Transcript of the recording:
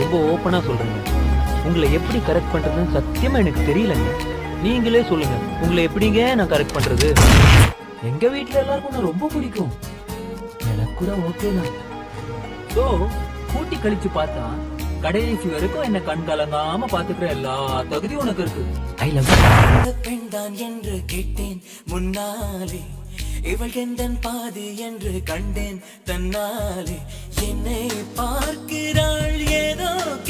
ரொம்ப ஓப்பனா சொல்றேங்க உங்களை எப்படி கரெக்ட் பண்றதுன்னு சத்தியமா எனக்கு தெரியலங்க நீங்களே சொல்லுங்க உங்களை எப்படிங்க நான் கரெக்ட் பண்றது எங்க வீட்ல எல்லாருக்கும் நான் ரொம்ப பிடிக்கும் எனக்கு கூட ஓகே தான் ஸோ கூட்டி கழிச்சு பார்த்தா கடைசி வரைக்கும் என்ன கண் கலங்காம பாத்துக்கிற எல்லா தகுதியும் உனக்கு இருக்கு ஐ லவ் இந்த பெண்தான் என்று கேட்டேன் முன்னாலே இவள் எந்தன் பாதி என்று கண்டேன் தன்னாலே என்னை பார்க்கிறாள் ஏதோ